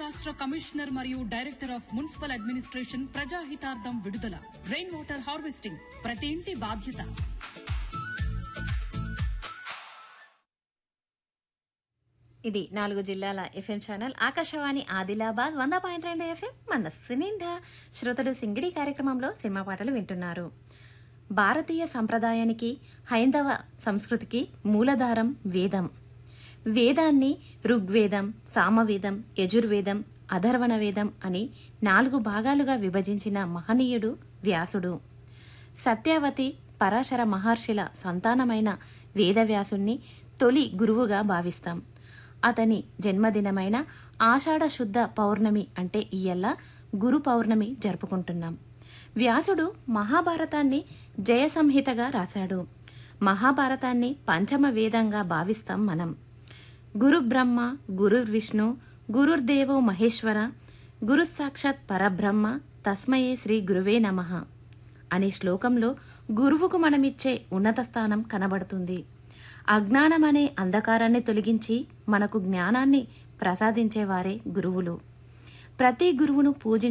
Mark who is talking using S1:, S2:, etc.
S1: రాష్ట్ర కమిషనర్ మరియు director of municipal administration ప్రజాహితార్థం విడుదల రెయిన్ వాటర్ హార్వెస్టింగ్ ప్రతి ఇంటి బాధ్యత
S2: ఇది నాలుగు జిల్లాల ఎఫ్ఎం ఛానల్ ఆకాశవాణి ఆదిలాబాద్ వంద పాయింట్ రెండు ఎఫ్ఎం మనస్సు నిండా శ్రోతలు సింగిడి కార్యక్రమంలో సినిమా పాటలు వింటున్నారు భారతీయ సంప్రదాయానికి హైందవ సంస్కృతికి మూలధారం వేదం వేదాన్ని ఋగ్వేదం సామవేదం యజుర్వేదం అధర్వణ వేదం అని నాలుగు భాగాలుగా విభజించిన మహనీయుడు వ్యాసుడు సత్యవతి పరాశర మహర్షిల సంతానమైన వేదవ్యాసుణ్ణి తొలి గురువుగా భావిస్తాం అతని జన్మదినమైన ఆషాఢ శుద్ధ పౌర్ణమి అంటే ఇయ్యల్ల గురు పౌర్ణమి జరుపుకుంటున్నాం వ్యాసుడు మహాభారతాన్ని జయసంహితగా రాశాడు మహాభారతాన్ని పంచమ వేదంగా భావిస్తాం మనం గురు బ్రహ్మ గురుర్ విష్ణు గురుర్దేవో మహేశ్వర గురు సాక్షాత్ పరబ్రహ్మ తస్మయే శ్రీ గురువే నమః అనే శ్లోకంలో గురువుకు మనమిచ్చే ఉన్నత స్థానం కనబడుతుంది అజ్ఞానమనే అంధకారాన్ని తొలగించి మనకు జ్ఞానాన్ని ప్రసాదించేవారే గురువులు ప్రతి గురువును పూజించే